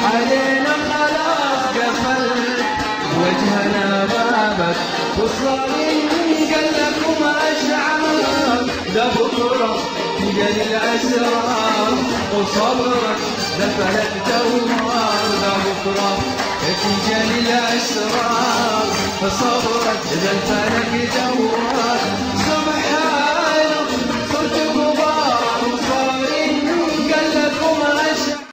علينا خلاص قفل وجهنا بابك وصارين قلبكم أشعار ده بكرة تجري الأسرار وصبرك ده فلك دوار ده بكرة تجري الأسرار صبرك ده الفلك دوار